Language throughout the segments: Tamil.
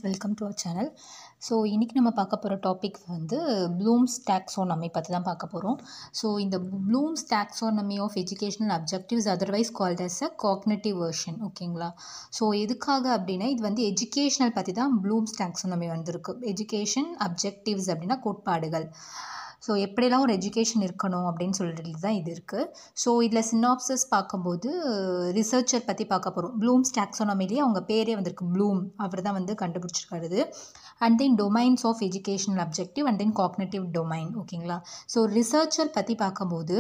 வெல்கம் டு அவர் சேனல் ஸோ இன்றைக்கி நம்ம பார்க்க போகிற டாபிக் வந்து ப்ளூம்ஸ் டாக்ஸோனமி பற்றி தான் பார்க்க போகிறோம் ஸோ இந்த Bloom's taxonomy of educational objectives otherwise called as a cognitive version ஓகேங்களா ஸோ எதுக்காக அப்படின்னா இது வந்து எஜுகேஷனல் பற்றி தான் ப்ளூம்ஸ் டாக்ஸோனமி வந்திருக்கு எஜுகேஷன் அப்ஜெக்டிவ்ஸ் அப்படின்னா கோட்பாடுகள் ஸோ எப்படிலாம் ஒரு எஜுகேஷன் இருக்கணும் அப்படின்னு சொல்லிட்டு தான் இது இருக்குது ஸோ இதில் சினாப்சஸ் பார்க்கும்போது ரிசர்ச்சர் பற்றி பார்க்க போகிறோம் ப்ளூம்ஸ் டாக்ஸோனமிலேயே அவங்க பேரே வந்திருக்கு ப்ளூம் அவர் தான் வந்து கண்டுபிடிச்சிருக்காரு and then domains of educational objective and then cognitive domain ஓகேங்களா ஸோ ரிசர்ச்சர் பற்றி பார்க்கும்போது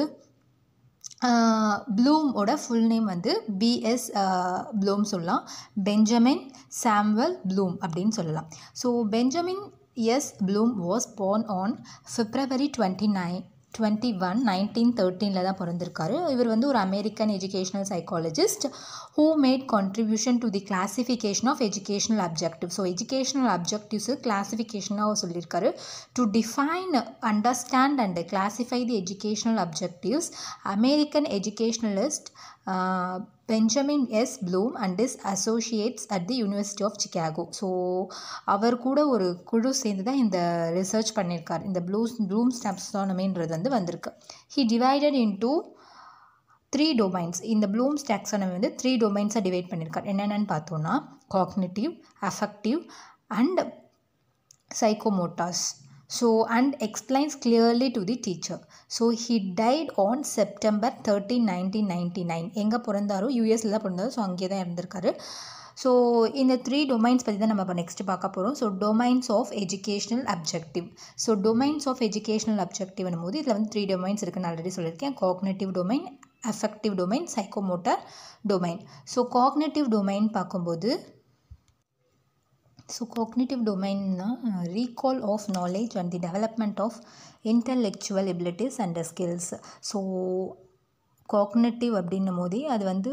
ப்ளூமோட ஃபுல் நேம் வந்து பிஎஸ் ப்ளூம் சொல்லலாம் பெஞ்சமின் சாம்வெல் ப்ளூம் அப்படின்னு சொல்லலாம் so Benjamin S Bloom was born on February twenty nine twenty one nineteen தேர்ட்டீனில் தான் பிறந்திருக்காரு இவர் வந்து ஒரு American educational psychologist who made contribution to the classification of educational objective so educational objectives கிளாசிஃபிகேஷனாக சொல்லியிருக்காரு to define understand and classify the educational objectives American educationalist Benjamin S Bloom and his associates at the University of Chicago so அவர் கூட ஒரு குழு சேர்ந்து தான் இந்த ரிசர்ச் பண்ணியிருக்கார் இந்த ப்ளூஸ் ப்ளூம்ஸ் டாக்ஸானமின்றது வந்து வந்திருக்கு he divided into three domains இந்த ப்ளூம்ஸ் டாக்ஸானமி வந்து த்ரீ டொமைன்ஸாக டிவைட் பண்ணியிருக்கார் என்னென்னு பார்த்தோன்னா cognitive affective and psychomotor so and explains clearly to the teacher so he died on September thirteen nineteen ninety nine எங்கே பிறந்தாரோ யூஎஸில் தான் பிறந்தாரோ ஸோ அங்கே தான் இருந்திருக்காரு ஸோ இந்த த்ரீ டொமைன்ஸ் பற்றி தான் நம்ம இப்போ நெக்ஸ்ட் பார்க்க போகிறோம் so domains of educational objective so domains of educational objective போது இதில் வந்து த்ரீ டொமைன்ஸ் இருக்குன்னு ஆல்ரெடி சொல்லியிருக்கேன் cognitive domain affective domain psychomotor domain so cognitive domain பார்க்கும்போது ஸோ காக்னேட்டிவ் டொமைன்னா recall of knowledge and the development of intellectual abilities and skills so cognitive அப்படின்னும் போதே அது வந்து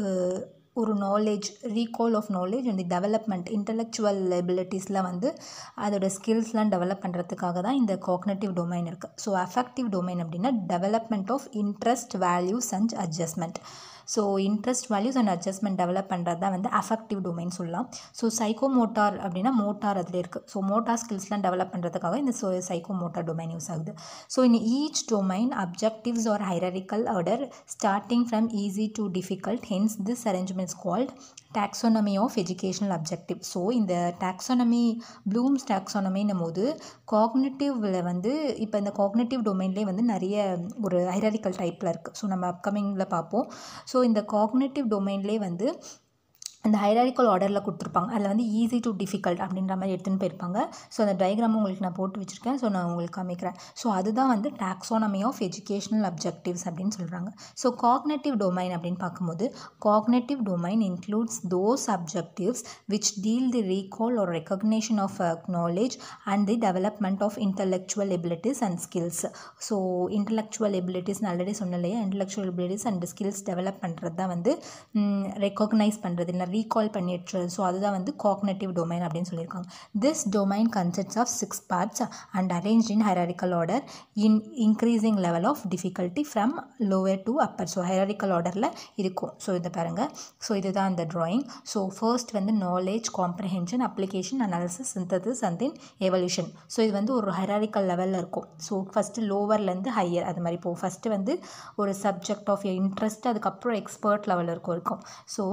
ஒரு knowledge recall of knowledge and the development intellectual எபிலிட்டிஸில் வந்து அதோட ஸ்கில்ஸ்லாம் டெவலப் பண்ணுறதுக்காக தான் இந்த காக்னேட்டிவ் டொமைன் இருக்குது ஸோ அஃபெக்டிவ் டொமைன் அப்படின்னா development of interest values and adjustment so interest values and adjustment develop பண்ணுறது தான் வந்து அஃபெக்டிவ் டொமைன் சொல்லலாம் ஸோ சைக்கோ மோட்டார் அப்படின்னா மோட்டார் அதில் இருக்குது ஸோ மோட்டார் ஸ்கில்ஸ்லாம் டெவலப் பண்ணுறதுக்காக இந்த so psycho motor domain use ஆகுது so in each domain objectives are hierarchical order starting from easy to difficult hence this arrangements called taxonomy of educational objective so இந்த டாக்ஸோனமி ப்ளூம்ஸ் டாக்ஸோனமின்னும் போது காக்னேட்டிவில் வந்து இப்போ இந்த காக்னேட்டிவ் டொமைன்லேயே வந்து நிறைய ஒரு ஹைராரிக்கல் டைப்பில் இருக்குது ஸோ நம்ம அப்கமிங்கில் பார்ப்போம் ஸோ இந்த காக்னேட்டிவ் டொமைன்லேயே வந்து அந்த ஹைராரிக்கல் ஆர்டரில் கொடுத்துருப்பாங்க அதில் வந்து ஈஸி டு டிஃபிகல்ட் அப்படின்ற மாதிரி எடுத்துன்னு போயிருப்பாங்க ஸோ அந்த டயக்ராமும் உங்களுக்கு நான் போட்டு வச்சுருக்கேன் ஸோ நான் உங்களுக்கு காமிக்கிறேன் ஸோ அதுதான் வந்து டாக்ஸோனமி ஆஃப் எஜுகேஷனல் அப்ஜெக்டிவ்ஸ் அப்படின்னு சொல்கிறாங்க ஸோ காக்னேட்டிவ் டொமைன் அப்படின்னு பார்க்கும்போது cognitive domain includes those objectives which deal the recall or recognition of knowledge and the development of intellectual abilities and skills so intellectual abilities already சொன்னலையே intellectual abilities and skills develop பண்ணுறது தான் வந்து ரெக்கக்னைஸ் பண்ணுறது இல்லை ரீகால் பண்ணிட்டு ஸோ அதுதான் வந்து காக்னேட்டிவ் டொமைன் அப்படின்னு சொல்லியிருக்காங்க this domain consists of six parts and arrange in hierarchical order in increasing level of difficulty from lower to upper so hierarchical ஆர்டரில் இருக்கும் ஸோ இதை பாருங்கள் ஸோ இதுதான் அந்த ட்ராயிங் ஸோ ஃபர்ஸ்ட் வந்து knowledge comprehension application analysis synthesis and then evaluation so இது வந்து ஒரு ஹைராரிக்கல் லெவலில் இருக்கும் ஸோ ஃபஸ்ட்டு லோவர்லேருந்து ஹையர் அது மாதிரி இப்போ ஃபஸ்ட்டு வந்து ஒரு சப்ஜெக்ட் ஆஃப் இன்ட்ரெஸ்ட் அதுக்கப்புறம் எக்ஸ்பர்ட் லெவலில் இருக்கும் இருக்கும் so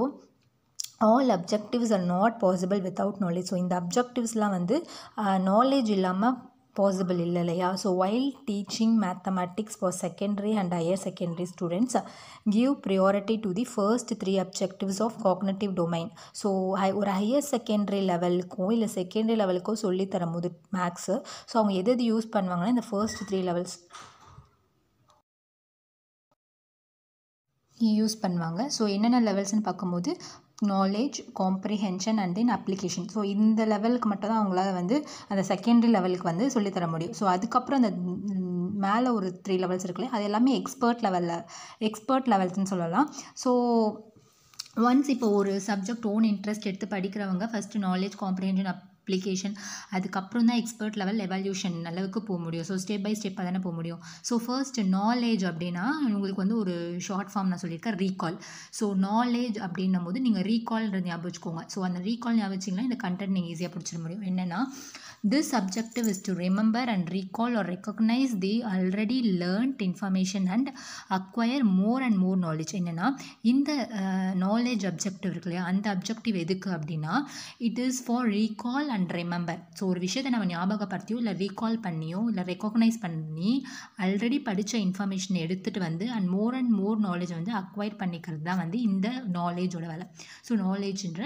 all objectives are not possible without knowledge so இந்த அப்ஜெக்டிவ்ஸ்லாம் வந்து நாலேஜ் இல்லாமல் பாசிபிள் இல்லை இல்லையா so while teaching mathematics for secondary and higher secondary students give priority to the first three objectives of cognitive domain so high ஒரு ஹையர் செகண்டரி லெவலுக்கோ இல்லை செகண்டரி லெவலுக்கோ சொல்லி தரும்போது மேக்ஸு ஸோ அவங்க எது எது யூஸ் பண்ணுவாங்கன்னா இந்த ஃபர்ஸ்ட் த்ரீ லெவல்ஸ் யூஸ் பண்ணுவாங்க ஸோ என்னென்ன லெவல்ஸ்னு பார்க்கும்போது knowledge comprehension and then application so இந்த லெவலுக்கு மட்டும் தான் அவங்களால வந்து அந்த செகண்டரி லெவலுக்கு வந்து சொல்லித்தர முடியும் ஸோ அதுக்கப்புறம் அந்த மேலே ஒரு த்ரீ லெவல்ஸ் இருக்குல்ல அது எல்லாமே எக்ஸ்பர்ட் லெவலில் எக்ஸ்பர்ட் லெவல்ஸ்னு சொல்லலாம் ஸோ ஒன்ஸ் இப்போ ஒரு சப்ஜெக்ட் ஓன் இன்ட்ரெஸ்ட் எடுத்து படிக்கிறவங்க ஃபஸ்ட்டு நாலேஜ் காம்ப்ரிஹென்ஷன் அப் அப்ளிகேஷன் அதுக்கப்புறம் தான் எக்ஸ்பர்ட் லெவல் எவல்யூஷன் அளவுக்கு போக முடியும் ஸோ ஸ்டெப் பை ஸ்டெப்பாக தானே போக முடியும் ஸோ ஃபர்ஸ்ட் நாலேஜ் அப்படின்னா உங்களுக்கு வந்து ஒரு ஷார்ட் ஃபார்ம் நான் சொல்லியிருக்கேன் ரீகால் ஸோ நாலேஜ் அப்படின்னும் போது நீங்கள் ரீகால்ன்றது ஞாபகம் வச்சுக்கோங்க ஸோ அந்த ரீகால் ஞாபகம் வச்சிங்கன்னா இந்த கண்டென்ட் நீங்கள் ஈஸியாக பிடிச்சிட முடியும் என்னென்னா this objective is to remember and recall or recognise the already learnt information and acquire more and more knowledge என்னென்னா இந்த நாலேஜ் அப்ஜெக்டிவ் இருக்கு இல்லையா அந்த அப்ஜெக்டிவ் எதுக்கு அப்படின்னா it is for recall and remember so ஒரு விஷயத்தை நம்ம ஞாபகப்படுத்தியோ இல்லை ரீகால் பண்ணியோ இல்லை ரெக்கக்னைஸ் பண்ணி ஆல்ரெடி படித்த இன்ஃபர்மேஷன் எடுத்துகிட்டு வந்து and more and more knowledge வந்து அக்வயர் பண்ணிக்கிறது தான் வந்து இந்த நாலேஜோட வேலை ஸோ நாலேஜ்ன்ற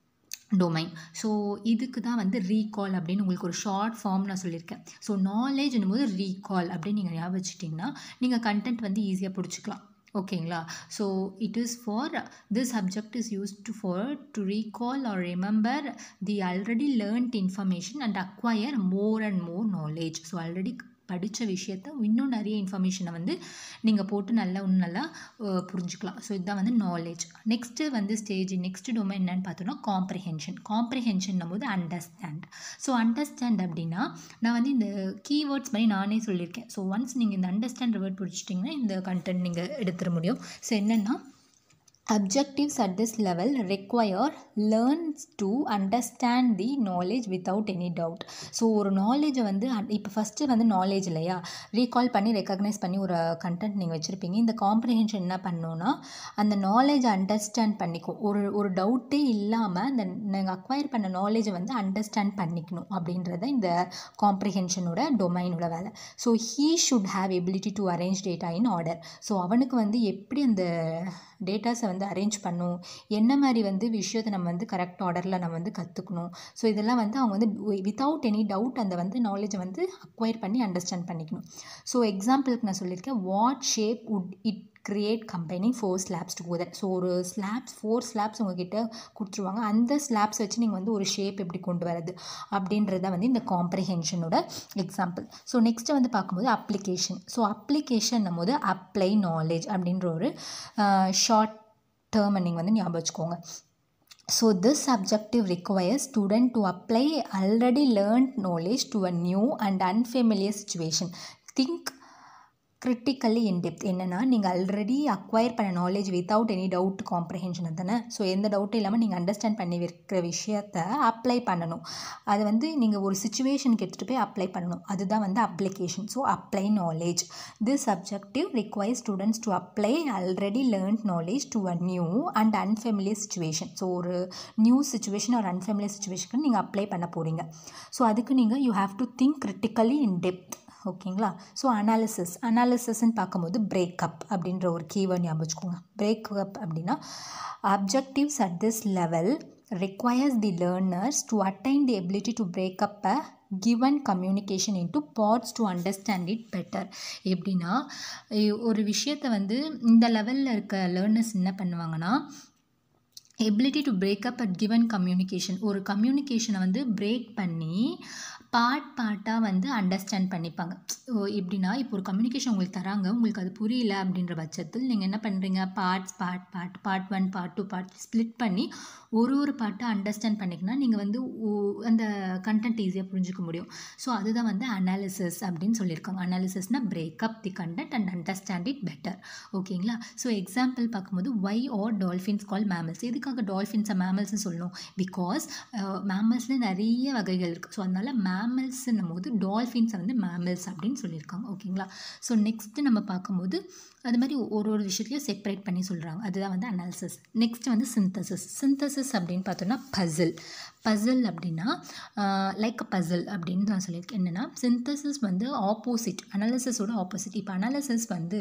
டொமைன் ஸோ இதுக்கு தான் வந்து ரீகால் அப்படின்னு உங்களுக்கு ஒரு ஷார்ட் ஃபார்ம் நான் சொல்லியிருக்கேன் ஸோ நாலேஜ்னும் போது ரீகால் அப்படின்னு நீங்கள் ஞாபகம் வச்சுட்டிங்கன்னா நீங்கள் கண்டென்ட் வந்து ஈஸியாக பிடிச்சிக்கலாம் ஓகேங்களா so it is for this subject is used for to recall or remember the already learnt information and acquire more and more knowledge so already படித்த விஷயத்த இன்னும் நிறைய இன்ஃபர்மேஷனை வந்து நீங்கள் போட்டு நல்லா இன்னும் நல்லா புரிஞ்சுக்கலாம் ஸோ இதுதான் வந்து நாலேஜ் நெக்ஸ்ட்டு வந்து ஸ்டேஜ் நெக்ஸ்ட் டொமைன் என்னன்னு பார்த்தோன்னா காம்ப்ரிஹென்ஷன் காம்ப்ரிஹென்ஷன் போது அண்டர்ஸ்டாண்ட் ஸோ அண்டர்ஸ்டாண்ட் அப்படின்னா நான் வந்து இந்த கீவேர்ட்ஸ் மாதிரி நானே சொல்லியிருக்கேன் ஸோ ஒன்ஸ் நீங்கள் இந்த அண்டர்ஸ்டாண்ட் வேர்ட் பிடிச்சிட்டிங்கன்னா இந்த கண்டென்ட் நீங்கள் எடுத்துட முடியும் ஸோ என்னென்னா objectives at this level require learns to understand the knowledge without any doubt so ஒரு நாலேஜை வந்து இப்போ ஃபஸ்ட்டு வந்து நாலேஜ் இல்லையா ரீகால் பண்ணி ரெக்கக்னைஸ் பண்ணி ஒரு கண்டென்ட் நீங்கள் வச்சுருப்பீங்க இந்த காம்ப்ரிஹென்ஷன் என்ன பண்ணோன்னா அந்த நாலேஜை அண்டர்ஸ்டாண்ட் பண்ணிக்கும் ஒரு ஒரு டவுட்டே இல்லாமல் அந்த நீங்கள் அக்வயர் பண்ண நாலேஜை வந்து அண்டர்ஸ்டாண்ட் பண்ணிக்கணும் அப்படின்றத இந்த காம்ப்ரிஹென்ஷனோட டொமைனோட வேலை so he should have ability to arrange data in order so அவனுக்கு வந்து எப்படி அந்த டேட்டாஸை வந்து அரேஞ்ச் பண்ணும் என்ன மாதிரி வந்து விஷயத்தை நம்ம வந்து கரெக்ட் ஆர்டரில் நம்ம வந்து கற்றுக்கணும் ஸோ இதெல்லாம் வந்து அவங்க வந்து வித்தவுட் எனி டவுட் அந்த வந்து நாலேஜை வந்து அக்வயர் பண்ணி அண்டர்ஸ்டாண்ட் பண்ணிக்கணும் ஸோ எக்ஸாம்பிளுக்கு நான் சொல்லியிருக்கேன் what shape would it create combining four slabs together so ஒரு ஸ்லாப்ஸ் ஃபோர் ஸ்லாப்ஸ் உங்ககிட்ட கொடுத்துருவாங்க அந்த ஸ்லாப்ஸ் வச்சு நீங்கள் வந்து ஒரு ஷேப் எப்படி கொண்டு வரது அப்படின்றத வந்து இந்த காம்ப்ரிஹென்ஷனோட எக்ஸாம்பிள் ஸோ நெக்ஸ்ட்டு வந்து பார்க்கும்போது அப்ளிகேஷன் ஸோ அப்ளிகேஷன் போது அப்ளை நாலேஜ் அப்படின்ற ஒரு ஷார்ட் டேர்மை நீங்கள் வந்து ஞாபகம் வச்சுக்கோங்க So this objective requires student to apply already learned knowledge to a new and unfamiliar situation. Think critically in depth என்னென்னா நீங்கள் ஆல்ரெடி அக்வயர் பண்ண knowledge without any doubt comprehension தானே ஸோ எந்த டவுட்டும் இல்லாமல் நீங்கள் அண்டர்ஸ்டாண்ட் பண்ணி வைக்கிற விஷயத்த அப்ளை பண்ணணும் அது வந்து நீங்கள் ஒரு சுச்சுவேஷனுக்கு எடுத்துகிட்டு போய் அப்ளை பண்ணணும் அதுதான் வந்து application so apply knowledge this subjective require students to apply already learnt knowledge to a new and unfamiliar situation so ஒரு நியூ சுச்சுவேஷன் ஒரு அன்ஃபெமிலியர் சுச்சுவேஷனுக்கு நீங்கள் அப்ளை பண்ண போகிறீங்க ஸோ அதுக்கு நீங்கள் you have to think critically in depth ஓகேங்களா ஸோ அனாலிசிஸ் அனாலிசிஸ்ன்னு பார்க்கும்போது பிரேக்கப் அப்படின்ற ஒரு கீவேர்ட் ஞாபகம் வச்சுக்கோங்க பிரேக்கப் அப்படின்னா objectives at this level requires the learners to attain the ability to break up a given communication into parts to understand it better எப்படின்னா ஒரு விஷயத்தை வந்து இந்த லெவலில் இருக்க லேர்னர்ஸ் என்ன பண்ணுவாங்கன்னா ability to break up at given communication ஒரு கம்யூனிகேஷனை வந்து பிரேக் பண்ணி பார்ட் பார்ட்டாக வந்து அண்டர்ஸ்டாண்ட் பண்ணிப்பாங்க எப்படின்னா இப்போ ஒரு கம்யூனிகேஷன் உங்களுக்கு தராங்க உங்களுக்கு அது புரியல அப்படின்ற பட்சத்தில் நீங்கள் என்ன பண்ணுறீங்க parts part part part one part two part split பண்ணி ஒரு ஒரு பார்ட்டை அண்டர்ஸ்டாண்ட் பண்ணிக்கினா நீங்கள் வந்து அந்த கண்டென்ட் ஈஸியாக புரிஞ்சுக்க முடியும் ஸோ அதுதான் வந்து அனாலிசிஸ் அப்படின்னு சொல்லியிருக்காங்க அனாலிசிஸ்னால் break up the content and understand it better ஓகேங்களா ஸோ எக்ஸாம்பிள் பார்க்கும்போது why are dolphins call mammals எதுக்காக டால்ஃபின்ஸை மேமல்ஸ்னு சொல்லணும் பிகாஸ் மேமல்ஸில் நிறைய வகைகள் இருக்குது ஸோ அதனால் மேமல்ஸ்ன்னும் போது டால்ஃபின்ஸை வந்து மேமல்ஸ் அப்படின்னு சொல்லியிருக்காங்க ஓகேங்களா ஸோ நெக்ஸ்ட்டு நம்ம பார்க்கும்போது அது மாதிரி ஒரு ஒரு விஷயத்தையும் செப்பரேட் பண்ணி சொல்கிறாங்க அதுதான் வந்து அனாலிசிஸ் நெக்ஸ்ட் வந்து சிந்தசிஸ் சிந்தசிஸ் அப்படின்னு பார்த்தோன்னா பசில் பசில் அப்படின்னா லைக் அ பசில் அப்படின்னு நான் சொல்லியிருக்கேன் என்னென்னா சிந்தசிஸ் வந்து ஆப்போசிட் அனாலிசிஸோட ஆப்போசிட் இப்போ அனாலிசிஸ் வந்து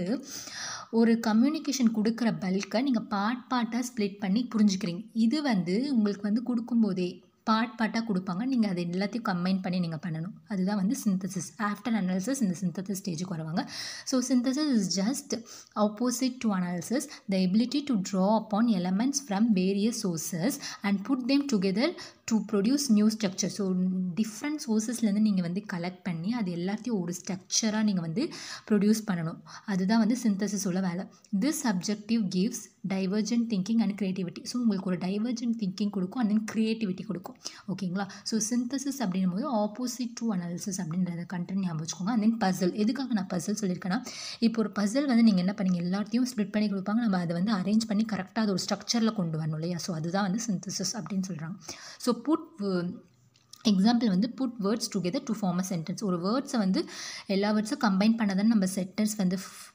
ஒரு கம்யூனிகேஷன் கொடுக்குற பல்கை நீங்கள் பார்ட் பார்ட்டாக ஸ்ப்ளிட் பண்ணி புரிஞ்சுக்கிறீங்க இது வந்து உங்களுக்கு வந்து கொடுக்கும்போதே பார்ட் பார்ட்டாக கொடுப்பாங்க நீங்கள் அது எல்லாத்தையும் கம்பைன் பண்ணி நீங்கள் பண்ணணும் அதுதான் வந்து சிந்தசிஸ் ஆஃப்டர் அனாலிசிஸ் இந்த சிந்தசிஸ் ஸ்டேஜுக்கு வருவாங்க so synthesis is just opposite to analysis the ability to draw upon elements from various sources and put them together to produce new structure so different சோர்சஸ்லேருந்து நீங்கள் வந்து கலெக்ட் பண்ணி அது எல்லாத்தையும் ஒரு ஸ்ட்ரக்சராக நீங்கள் வந்து ப்ரொடியூஸ் பண்ணணும் அதுதான் வந்து சிந்தசிஸோட வேலை this subjective gives divergent thinking and creativity so உங்களுக்கு ஒரு டைவர்ஜென்ட் திங்கிங் கொடுக்கும் அண்ட் தென் க்ரியேட்டிவிட்டி கொடுக்கும் ஓகேங்களா ஸோ சிந்தசிஸ் அப்படின்னும் போது ஆப்போசிட் டு அனாலிசிஸ் அப்படின்றத கண்டென்ட் ஞாபகம் வச்சுக்கோங்க அண்ட் தென் பசில் எதுக்காக நான் பசில் சொல்லியிருக்கேன்னா இப்போ ஒரு பசில் வந்து நீங்கள் என்ன பண்ணீங்க எல்லாத்தையும் ஸ்ப்ளிட் பண்ணி கொடுப்பாங்க நம்ம அதை வந்து அரேஞ்ச் பண்ணி கரெக்டாக அது ஒரு ஸ்ட்ரக்சரில் கொண்டு வரணும் இல்லையா ஸோ அதுதான் வந்து சிந்தசிஸ் அப்படின்னு சொல்கிறாங்க ஸோ புட் எக்ஸாம்பிள் வந்து put words together to form a sentence ஒரு வேர்ட்ஸை வந்து எல்லா வேர்ட்ஸும் கம்பைன் பண்ணதான் நம்ம சென்டென்ஸ் வந்து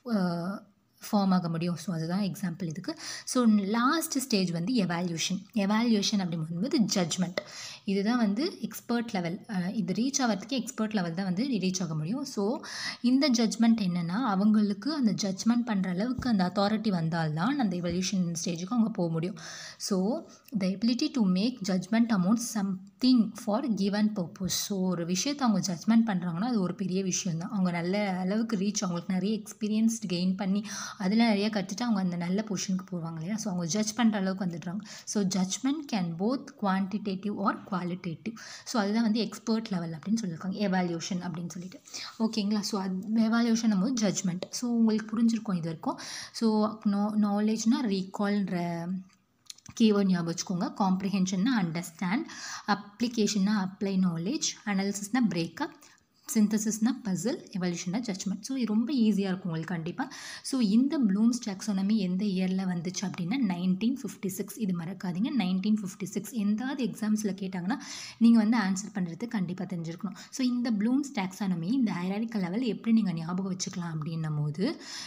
ஃபார்ம் ஆக முடியும் ஸோ அதுதான் எக்ஸாம்பிள் இதுக்கு ஸோ லாஸ்ட் ஸ்டேஜ் வந்து எவால்யூஷன் எவால்யூஷன் அப்படிங்கும்போது ஜட்ஜ்மெண்ட் இதுதான் வந்து எக்ஸ்பர்ட் லெவல் இது ரீச் ஆகிறதுக்கு எக்ஸ்பர்ட் லெவல் தான் வந்து ரீச் ஆக முடியும் ஸோ இந்த ஜட்ஜ்மெண்ட் என்னென்னா அவங்களுக்கு அந்த ஜட்ஜ்மெண்ட் பண்ணுற அளவுக்கு அந்த அத்தாரிட்டி வந்தால்தான் அந்த எவல்யூஷன் ஸ்டேஜுக்கு அவங்க போக முடியும் so the ability to make judgement amount something for given purpose so ஒரு விஷயத்தை அவங்க ஜட்ஜ்மெண்ட் பண்ணுறாங்கன்னா அது ஒரு பெரிய விஷயம் தான் அவங்க நல்ல அளவுக்கு ரீச் அவங்களுக்கு நிறைய எக்ஸ்பீரியன்ஸ் கெயின் பண்ணி அதில் நிறைய கற்றுட்டு அவங்க அந்த நல்ல பொசிஷனுக்கு போவாங்க இல்லையா ஸோ அவங்க ஜட்ஜ் பண்ணுற அளவுக்கு வந்துடுறாங்க so judgement can both quantitative or qualitative so அதுதான் வந்து எக்ஸ்பர்ட் லெவல் அப்படின்னு சொல்லியிருக்காங்க எவால்யூஷன் அப்படின்னு சொல்லிட்டு ஓகேங்களா ஸோ அது எவால்யூஷன் போது ஜட்ஜ்மெண்ட் ஸோ உங்களுக்கு புரிஞ்சிருக்கும் இது வரைக்கும் ஸோ நோ நாலேஜ்னால் ரீகால்ன்ற கீவேர்ட் ஞாபகம் வச்சுக்கோங்க காம்ப்ரிஹென்ஷன்னா அண்டர்ஸ்டாண்ட் அப்ளிகேஷன்னா அப்ளை நாலேஜ் அனாலிசிஸ்னா பிரேக்கப் சிந்தசிஸ்னா பசில் எவல்யூஷனா ஜட்ஜ்மெண்ட் ஸோ இது ரொம்ப ஈஸியாக இருக்கும் உங்களுக்கு கண்டிப்பாக ஸோ இந்த ப்ளூம்ஸ் டாக்ஸானமி எந்த இயரில் வந்துச்சு அப்படின்னா நைன்டீன் ஃபிஃப்டி சிக்ஸ் இது மறக்காதீங்க நைன்டீன் ஃபிஃப்டி சிக்ஸ் எந்தாவது எக்ஸாம்ஸில் கேட்டாங்கன்னா நீங்கள் வந்து ஆன்சர் பண்ணுறது கண்டிப்பாக தெரிஞ்சிருக்கணும் ஸோ இந்த ப்ளூம்ஸ் டாக்ஸானமி இந்த ஹைராரிக்கல் லெவல் எப்படி நீங்கள் ஞாபகம் வச்சுக்கலாம் அப்படின்னும் போது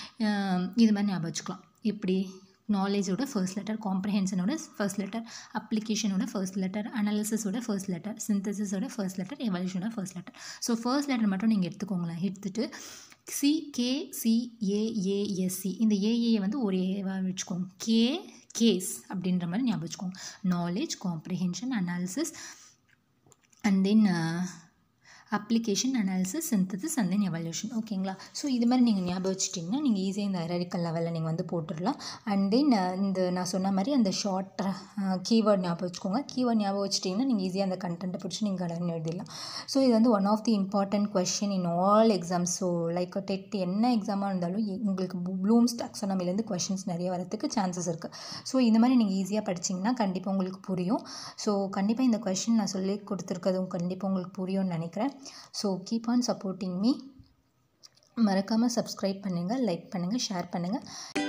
இது மாதிரி ஞாபகம் வச்சுக்கலாம் எப்படி நாலேஜோட ஃபர்ஸ்ட் லெட்டர் காம்ப்ரஹென்ஷனோட ஃபர்ஸ்ட் லெட்டர் அப்ளிகேஷனோட ஃபர்ஸ்ட் லெட்டர் அனாலிசிஸோட ஃபர்ஸ்ட் லெட்டர் சிந்தசிஸோட ஃபர்ஸ்ட் லெட்டர் எவல்யூஷனோட first letter so first letter மட்டும் நீங்கள் எடுத்துக்கோங்களேன் எடுத்துட்டு சி கே சி ஏஏஎஸ்சி இந்த ஏஏ வந்து ஒரு ஏவாக வச்சுக்கோங்க கே கேஸ் அப்படின்ற மாதிரி ஞாபகம் வச்சுக்கோங்க knowledge comprehension analysis and then application analysis synthesis and then evolution ஓகேங்களா ஸோ இது மாதிரி நீங்கள் ஞாபகம் வச்சுட்டிங்கன்னா நீங்கள் ஈஸியாக இந்த ஹைராரிக்கல் லெவலில் நீங்கள் வந்து போட்டுடலாம் அண்ட் தென் இந்த நான் சொன்ன மாதிரி அந்த ஷார்ட் கீவேர்ட் ஞாபகம் வச்சுக்கோங்க கீவேர்ட் ஞாபகம் வச்சுட்டிங்கன்னா நீங்கள் ஈஸியாக அந்த கண்டென்ட்டை பிடிச்சி நீங்கள் கடன்னு எழுதிடலாம் ஸோ இது வந்து one of the important question in all exams so like TET என்ன எக்ஸாமாக இருந்தாலும் உங்களுக்கு ப்ளூம்ஸ் டாக்ஸானமிலேருந்து கொஷின்ஸ் நிறைய வரதுக்கு சான்சஸ் இருக்குது ஸோ இந்த மாதிரி நீங்கள் ஈஸியாக படிச்சிங்கன்னா கண்டிப்பாக உங்களுக்கு புரியும் ஸோ கண்டிப்பாக இந்த கொஷின் நான் சொல்லி கொடுத்துருக்கதும் கண்டிப்பாக உங்களுக்கு புரியும்னு நினைக்கிறேன் so keep on supporting me மறக்காமல் சப்ஸ்கிரைப் பண்ணுங்கள் லைக் பண்ணுங்கள் ஷேர் பண்ணுங்கள்